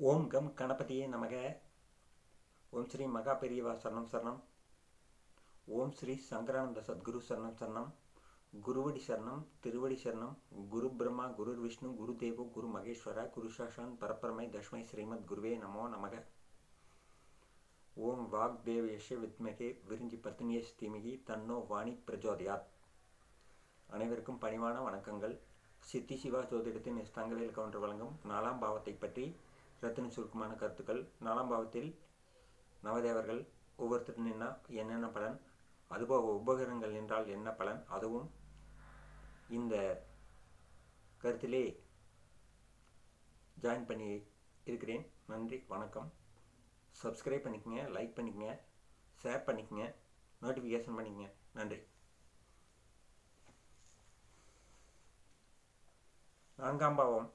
ஓம் come கணபதியே நமக ஓம் ஸ்ரீ மகா பெரியவா சரணம் சரணம் ஓம் ஸ்ரீ சங்கரானந்த சத்குரு சரணம் சரணம் குருவடி சரணம் திருவடி சரணம் குரு பிரம்மா குரு விஷ்ணு குரு தேவோ குரு மகேஸ்வர குரு சாஷான் பரப்பரமை தஷ்மை ஸ்ரீமத் குருவே நமோ நமக ஓம் வாக் தேவயஷ வித்மகே விரிஞ்சி பத்னியேஷ் தீமிகி தன்னோ வாணி பிரஜோதயாத் அனைவருக்கும் பணிவான வணக்கங்கள் சித்தி சிவா ஜோதிடத்தின் எஸ் தங்கவேல் கவுண்டர் வழங்கும் நாலாம் பாவத்தை பற்றி ரத்தின சுருக்கமான கருத்துக்கள் நாலாம் பாவத்தில் நவதேவர்கள் ஒவ்வொருத்தர் நின்னா என்னென்ன பலன் அதுபோக உபகரணங்கள் நின்றால் என்ன பலன் அதுவும் இந்த கருத்திலே ஜாயின் பண்ணி இருக்கிறேன் நன்றி வணக்கம் சப்ஸ்கிரைப் பண்ணிக்கங்க லைக் பண்ணிக்கங்க ஷேர் பண்ணிக்கங்க நோட்டிஃபிகேஷன் பண்ணிக்கங்க நன்றி நான்காம் பாவம்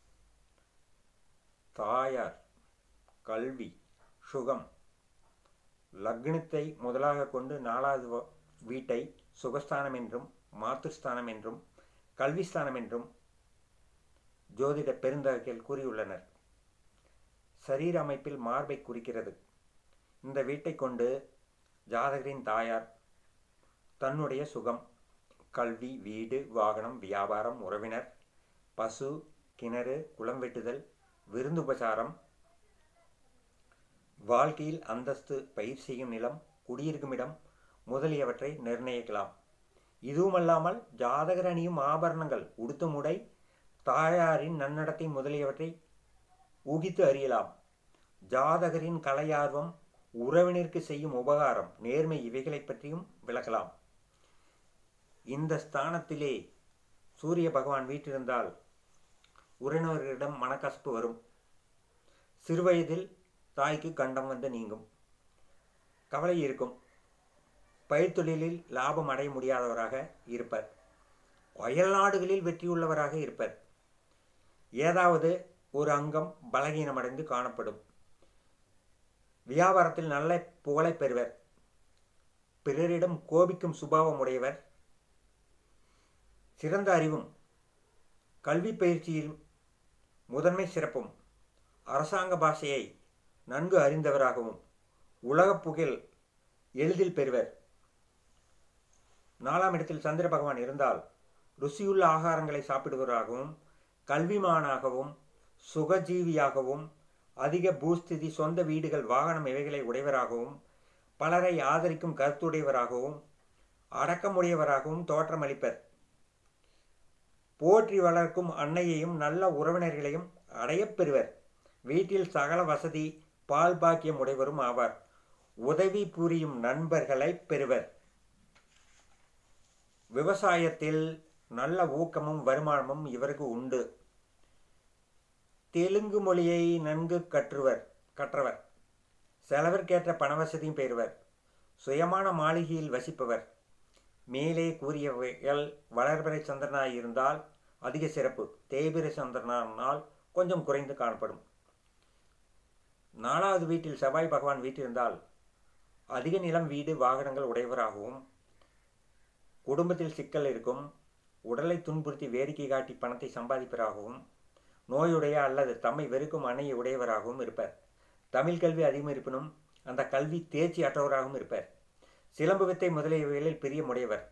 தாயார் கல்வி சுகம் லக்னத்தை முதலாக கொண்டு நாலாவது வீட்டை சுகஸ்தானம் என்றும் மாத்துஸ்தானம் என்றும் கல்விஸ்தானம் என்றும் ஜோதிட பெருந்தகைகள் கூறியுள்ளனர் சரீர அமைப்பில் மார்பை குறிக்கிறது இந்த வீட்டை கொண்டு ஜாதகரின் தாயார் தன்னுடைய சுகம் கல்வி வீடு வாகனம் வியாபாரம் உறவினர் பசு கிணறு குளம் வெட்டுதல் விருந்துபசாரம் வாழ்க்கையில் அந்தஸ்து பயிர் செய்யும் நிலம் குடியிருக்கும் இடம் முதலியவற்றை நிர்ணயிக்கலாம் இதுவுமல்லாமல் ஜாதகர் அணியும் ஆபரணங்கள் உடுத்தும் உடை தாயாரின் நன்னடத்தை முதலியவற்றை ஊகித்து அறியலாம் ஜாதகரின் கலையார்வம் உறவினருக்கு செய்யும் உபகாரம் நேர்மை இவைகளை பற்றியும் விளக்கலாம் இந்த ஸ்தானத்திலே சூரிய பகவான் வீட்டிருந்தால் உறவினர்களிடம் மனக்கசப்பு வரும் சிறுவயதில் தாய்க்கு கண்டம் வந்து நீங்கும் கவலை இருக்கும் பயிர் தொழிலில் லாபம் அடைய முடியாதவராக இருப்பர் அயல்நாடுகளில் வெற்றியுள்ளவராக இருப்பர் ஏதாவது ஒரு அங்கம் பலகீனமடைந்து காணப்படும் வியாபாரத்தில் நல்ல புகழை பெறுவர் பிறரிடம் கோபிக்கும் சுபாவம் உடையவர் சிறந்த அறிவும் கல்வி பயிற்சியில் முதன்மை சிறப்பும் அரசாங்க பாஷையை நன்கு அறிந்தவராகவும் உலகப் புகழ் எளிதில் பெறுவர் நாலாம் இடத்தில் சந்திர பகவான் இருந்தால் ருசியுள்ள ஆகாரங்களை சாப்பிடுவராகவும் கல்விமானாகவும் சுகஜீவியாகவும் அதிக பூஸ்திதி சொந்த வீடுகள் வாகனம் இவைகளை உடையவராகவும் பலரை ஆதரிக்கும் கருத்துடையவராகவும் அடக்கமுடையவராகவும் தோற்றமளிப்பர் போற்றி வளர்க்கும் அன்னையையும் நல்ல உறவினர்களையும் அடையப் பெறுவர் வீட்டில் சகல வசதி பால் பாக்கியம் உடையவரும் ஆவார் உதவி புரியும் நண்பர்களை பெறுவர் விவசாயத்தில் நல்ல ஊக்கமும் வருமானமும் இவருக்கு உண்டு தெலுங்கு மொழியை நன்கு கற்றுவர் கற்றவர் செலவிற்கேற்ற பணவசதியும் பெறுவர் சுயமான மாளிகையில் வசிப்பவர் மேலே கூறியவைகள் வளர்பிறை சந்திரனாய் இருந்தால் அதிக சிறப்பு தேய்பிரை சந்திரனால் கொஞ்சம் குறைந்து காணப்படும் நாலாவது வீட்டில் செவ்வாய் பகவான் வீட்டிருந்தால் அதிக நிலம் வீடு வாகனங்கள் உடையவராகவும் குடும்பத்தில் சிக்கல் இருக்கும் உடலை துன்புறுத்தி வேடிக்கை காட்டி பணத்தை சம்பாதிப்பவராகவும் நோயுடைய அல்லது தம்மை வெறுக்கும் அணையை உடையவராகவும் இருப்பர் தமிழ் கல்வி அதிகம் இருப்பினும் அந்த கல்வி தேர்ச்சி அற்றவராகவும் இருப்பர் சிலம்பு வித்தை முதலியவைகளில் பிரியமுடையவர்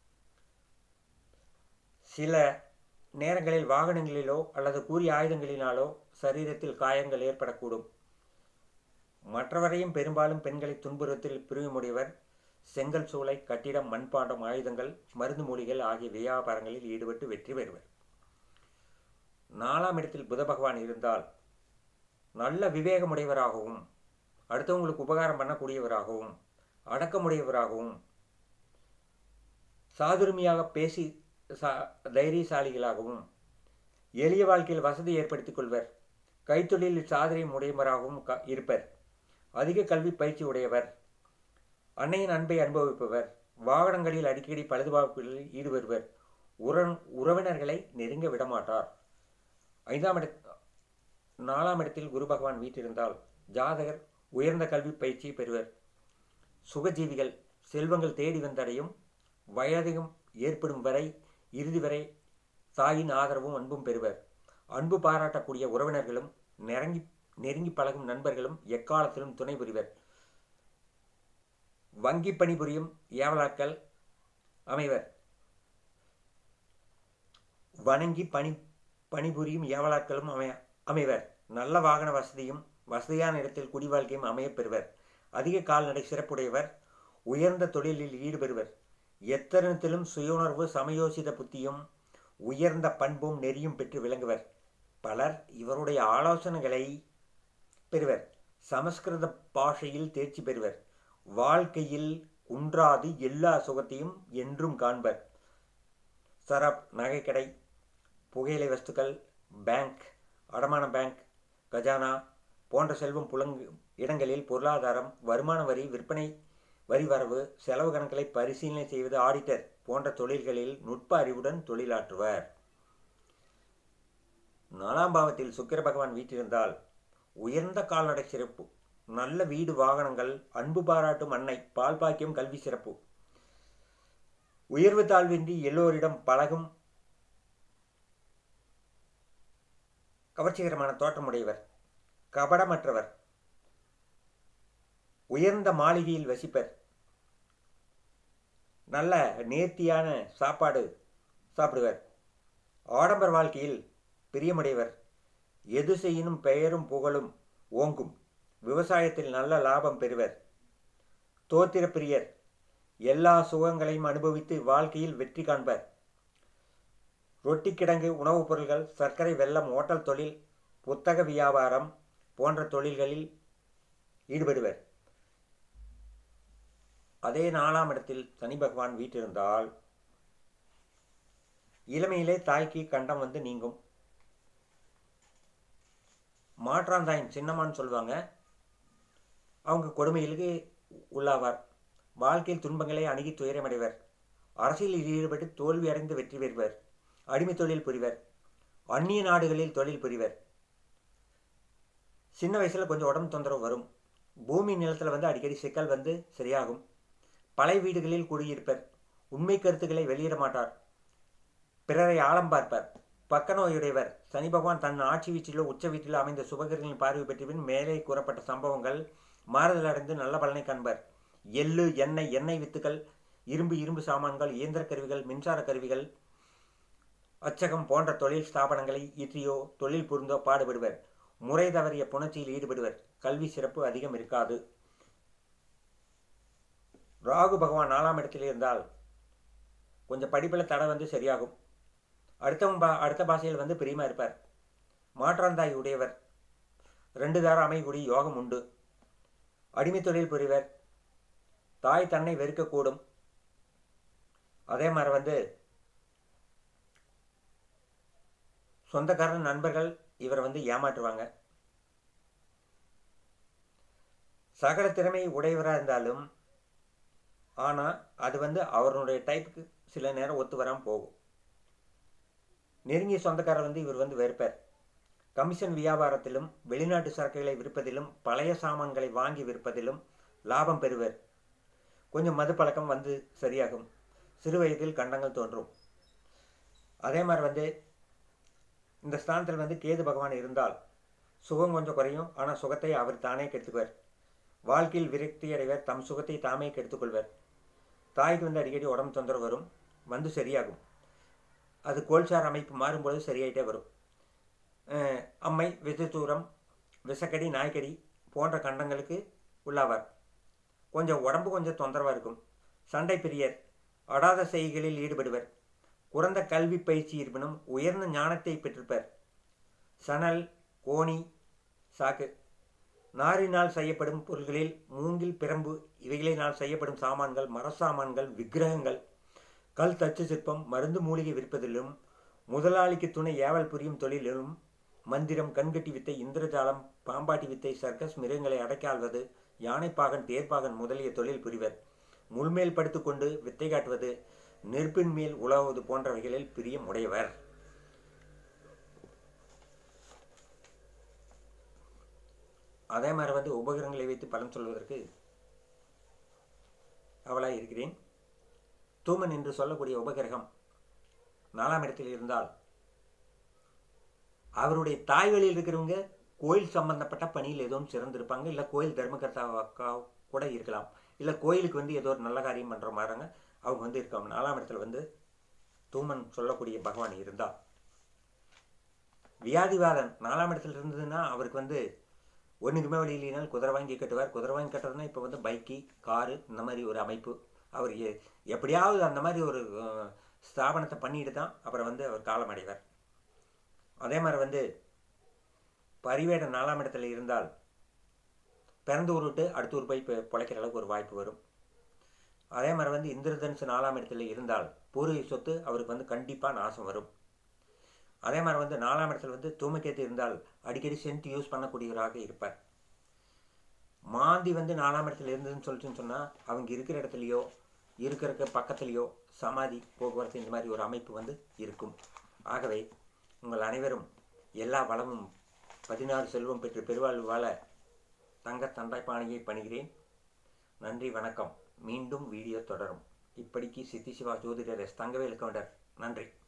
சில நேரங்களில் வாகனங்களிலோ அல்லது கூறிய ஆயுதங்களினாலோ சரீரத்தில் காயங்கள் ஏற்படக்கூடும் மற்றவரையும் பெரும்பாலும் பெண்களை துன்புறுத்தில் பிரிவுமுடையவர் செங்கல் சூளை கட்டிடம் மண்பாண்டம் ஆயுதங்கள் மருந்து மூலிகள் ஆகிய வியாபாரங்களில் ஈடுபட்டு வெற்றி பெறுவர் நாலாம் இடத்தில் புத பகவான் இருந்தால் நல்ல விவேகமுடையவராகவும் அடுத்தவங்களுக்கு உபகாரம் பண்ணக்கூடியவராகவும் அடக்கமுடையவராகவும் சாதுரிமையாக பேசி சா தைரியசாலிகளாகவும் எளிய வாழ்க்கையில் வசதி ஏற்படுத்திக் கொள்வர் கைத்தொழிலில் சாதனை உடையவராகவும் இருப்பர் அதிக கல்வி பயிற்சி உடையவர் அன்னையின் அன்பை அனுபவிப்பவர் வாகனங்களில் அடிக்கடி பழுதுபார்ப்புகளில் ஈடுபடுவர் உறன் உறவினர்களை நெருங்க விடமாட்டார் ஐந்தாம் இட நாலாம் இடத்தில் குரு பகவான் வீட்டிருந்தால் ஜாதகர் உயர்ந்த கல்வி பயிற்சி பெறுவர் சுகஜீவிகள் செல்வங்கள் தேடி வந்தடையும் வயதிகம் ஏற்படும் வரை இறுதி வரை தாயின் ஆதரவும் அன்பும் பெறுவர் அன்பு பாராட்டக்கூடிய உறவினர்களும் நெருங்கி நெருங்கி பழகும் நண்பர்களும் எக்காலத்திலும் துணை புரிவர் வங்கி பணிபுரியும் ஏவலாக்கள் அமைவர் வணங்கி பணி பணிபுரியும் ஏவலாக்களும் அமை அமைவர் நல்ல வாகன வசதியும் வசதியான இடத்தில் குடிவாழ்க்கையும் அமையப் பெறுவர் அதிக கால்நடை சிறப்புடையவர் உயர்ந்த தொழிலில் ஈடுபெறுவர் எத்தருணத்திலும் சுயுணர்வு சமயோசித புத்தியும் உயர்ந்த பண்பும் நெறியும் பெற்று விளங்குவர் பலர் இவருடைய ஆலோசனைகளை பெறுவர் சமஸ்கிருத பாஷையில் தேர்ச்சி பெறுவர் வாழ்க்கையில் குன்றாது எல்லா சுகத்தையும் என்றும் காண்பர் சரப் நகைக்கடை புகையிலை வஸ்துக்கள் பேங்க் அடமான பேங்க் கஜானா போன்ற செல்வம் புலங்கு இடங்களில் பொருளாதாரம் வருமான வரி விற்பனை வரி வரவு செலவு கணக்குகளை பரிசீலனை செய்வது ஆடிட்டர் போன்ற தொழில்களில் நுட்ப அறிவுடன் தொழிலாற்றுவர் நாலாம் பாவத்தில் சுக்கிர பகவான் வீட்டிருந்தால் உயர்ந்த கால்நடை சிறப்பு நல்ல வீடு வாகனங்கள் அன்பு பாராட்டும் அன்னை பால் பாக்கியம் கல்வி சிறப்பு உயர்வு தாழ்வின்றி எல்லோரிடம் பழகும் கவர்ச்சிகரமான தோற்றமுடையவர் கபடமற்றவர் உயர்ந்த மாளிகையில் வசிப்பர் நல்ல நேர்த்தியான சாப்பாடு சாப்பிடுவர் ஆடம்பர வாழ்க்கையில் பிரியமுடையவர் எது செய்யினும் பெயரும் புகழும் ஓங்கும் விவசாயத்தில் நல்ல லாபம் பெறுவர் தோத்திர பிரியர் எல்லா சுகங்களையும் அனுபவித்து வாழ்க்கையில் வெற்றி காண்பர் ரொட்டி கிடங்கு உணவுப் பொருள்கள் சர்க்கரை வெள்ளம் ஓட்டல் தொழில் புத்தக வியாபாரம் போன்ற தொழில்களில் ஈடுபடுவர் அதே நாலாம் இடத்தில் சனி பகவான் வீட்டிருந்தால் இளமையிலே தாய்க்கு கண்டம் வந்து நீங்கும் மாற்றாந்தாயின் சின்னம்மான்னு சொல்லுவாங்க அவங்க கொடுமைகளுக்கு உள்ளாவார் வாழ்க்கையில் துன்பங்களை அணுகி துயரமடைவர் அரசியலில் ஈடுபட்டு தோல்வி அடைந்து வெற்றி பெறுவர் அடிமை தொழில் புரிவர் அந்நிய நாடுகளில் தொழில் புரிவர் சின்ன வயசில் கொஞ்சம் உடம்பு தொந்தரவு வரும் பூமி நிலத்தில் வந்து அடிக்கடி சிக்கல் வந்து சரியாகும் பழைய வீடுகளில் குடியிருப்பர் உண்மை கருத்துக்களை வெளியிட மாட்டார் பிறரை ஆழம் பார்ப்பார் பக்க நோயுடையவர் சனி பகவான் தன் ஆட்சி வீச்சிலோ உச்ச வீட்டிலோ அமைந்த சுபகிரகளின் பார்வை பெற்ற பின் மேலே கூறப்பட்ட சம்பவங்கள் மாறுதல் அடைந்து நல்ல பலனை காண்பர் எள்ளு எண்ணெய் எண்ணெய் வித்துக்கள் இரும்பு இரும்பு சாமான்கள் இயந்திர கருவிகள் மின்சார கருவிகள் அச்சகம் போன்ற தொழில் ஸ்தாபனங்களை ஈற்றியோ தொழில் புரிந்தோ பாடுபடுவர் முறை தவறிய புணர்ச்சியில் ஈடுபடுவர் கல்வி சிறப்பு அதிகம் இருக்காது ராகு பகவான் நாலாம் இடத்தில் இருந்தால் கொஞ்சம் படிப்பில் தடை வந்து சரியாகும் அடுத்தவங்க பா அடுத்த பாஷையில் வந்து பிரியமாக இருப்பார் மாற்றாந்தாய் உடையவர் ரெண்டு தாரம் அமையக்கூடிய யோகம் உண்டு அடிமை தொழில் புரிவர் தாய் தன்னை வெறுக்கக்கூடும் அதே மாதிரி வந்து சொந்தக்காரன் நண்பர்கள் இவரை வந்து ஏமாற்றுவாங்க சகல திறமை உடையவராக இருந்தாலும் ஆனால் அது வந்து அவருடைய டைப்புக்கு சில நேரம் ஒத்து வராமல் போகும் நெருங்கிய சொந்தக்காரர் வந்து இவர் வந்து வெறுப்பார் கமிஷன் வியாபாரத்திலும் வெளிநாட்டு சரக்குகளை விற்பதிலும் பழைய சாமான்களை வாங்கி விற்பதிலும் லாபம் பெறுவர் கொஞ்சம் மது பழக்கம் வந்து சரியாகும் சிறு வயதில் கண்டங்கள் தோன்றும் அதே மாதிரி வந்து இந்த ஸ்தானத்தில் வந்து கேது பகவான் இருந்தால் சுகம் கொஞ்சம் குறையும் ஆனால் சுகத்தை அவர் தானே கெடுத்துக்குவார் வாழ்க்கையில் விரக்தி அடைவர் தம் சுகத்தை தாமே கெடுத்துக்கொள்வர் தாய்க்கு வந்து அடிக்கடி உடம்பு தொந்தரவு வரும் வந்து சரியாகும் அது கோல்சார் அமைப்பு மாறும்பொழுது சரியாயிட்டே வரும் அம்மை விசத்தூரம் விசக்கடி நாய்க்கடி போன்ற கண்டங்களுக்கு உள்ளாவார் கொஞ்சம் உடம்பு கொஞ்சம் தொந்தரவாக இருக்கும் சண்டை பிரியர் அடாத செய்கைகளில் ஈடுபடுவர் குறைந்த கல்வி பயிற்சி இருப்பினும் உயர்ந்த ஞானத்தை பெற்றிருப்பர் சணல் கோணி சாக்கு நாரினால் செய்யப்படும் பொருள்களில் மூங்கில் பிரம்பு இவைகளினால் செய்யப்படும் சாமான்கள் மரசாமான்கள் விக்கிரகங்கள் கல் தச்சு சிற்பம் மருந்து மூலிகை விற்பதிலும் முதலாளிக்கு துணை ஏவல் புரியும் தொழிலிலும் மந்திரம் கண்கட்டி வித்தை இந்திரஜாலம் பாம்பாட்டி வித்தை சர்க்கஸ் மிருகங்களை அடக்காள்வது யானைப்பாகன் தேர்ப்பாகன் முதலிய தொழில் புரிவர் முள்மேல் படுத்துக்கொண்டு வித்தை காட்டுவது நெருப்பின் மேல் உழவுவது போன்றவைகளில் பிரியம் உடையவர் அதே மாதிரி வந்து உபகரணங்களை வைத்து பலன் சொல்வதற்கு அவளாக இருக்கிறேன் தூமன் என்று சொல்லக்கூடிய உபகிரகம் நாலாம் இடத்தில் இருந்தால் அவருடைய தாய் வழியில் இருக்கிறவங்க கோயில் சம்பந்தப்பட்ட பணியில் ஏதோ ஒன்று சிறந்திருப்பாங்க இல்லை கோயில் தர்மகர்த்தாவாக்கா கூட இருக்கலாம் இல்லை கோயிலுக்கு வந்து ஏதோ ஒரு நல்ல காரியம் பண்ணுற மாதிரிங்க அவங்க வந்து இருக்காங்க நாலாம் இடத்துல வந்து தூமன் சொல்லக்கூடிய பகவான் இருந்தால் வியாதிவாதன் நாலாம் இடத்துல இருந்ததுன்னா அவருக்கு வந்து ஒன்றுக்குமே வழி இல்லைனால் குதிரை வாங்கி கட்டுவார் குதிரை வாங்கி கட்டுறதுனா இப்போ வந்து பைக்கு காரு இந்த மாதிரி ஒரு அமைப்பு அவர் எ- எப்படியாவது அந்த மாதிரி ஒரு அஹ், ஸ்தாபனத்தை பண்ணிட்டு தான் அப்புறம் வந்து அவர் காலம் அடைவார் அதே மாதிரி வந்து பரிவேட நாலாம் இடத்துல இருந்தால் பிறந்த ஊர் விட்டு அடுத்த ஊர் போய் பொ- பொழைக்கிற அளவுக்கு ஒரு வாய்ப்பு வரும் அதே மாதிரி வந்து இந்திரதனுசு நாலாம் இடத்துல இருந்தால் பூர்வீக சொத்து அவருக்கு வந்து கண்டிப்பாக நாசம் வரும் அதே மாதிரி வந்து நாலாம் இடத்துல வந்து தூமக்கேத்து இருந்தால் அடிக்கடி சென்ட் யூஸ் பண்ணக்கூடியவராக இருப்பார் மாந்தி வந்து நாலாம் இடத்துல இருந்ததுன்னு சொல்லிட்டுன்னு சொன்னால் அவங்க இருக்கிற இடத்துலையோ இருக்கிற பக்கத்துலேயோ சமாதி போக்குவரத்து இந்த மாதிரி ஒரு அமைப்பு வந்து இருக்கும் ஆகவே உங்கள் அனைவரும் எல்லா வளமும் பதினாறு செல்வம் பெற்று பெருவாழ்வு வாழ தங்க தண்டாய்ப்பானையை பணிகிறேன் நன்றி வணக்கம் மீண்டும் வீடியோ தொடரும் இப்படிக்கு சித்தி சிவா ஜோதிடர் எஸ் தங்கவேலு கவுண்டர் நன்றி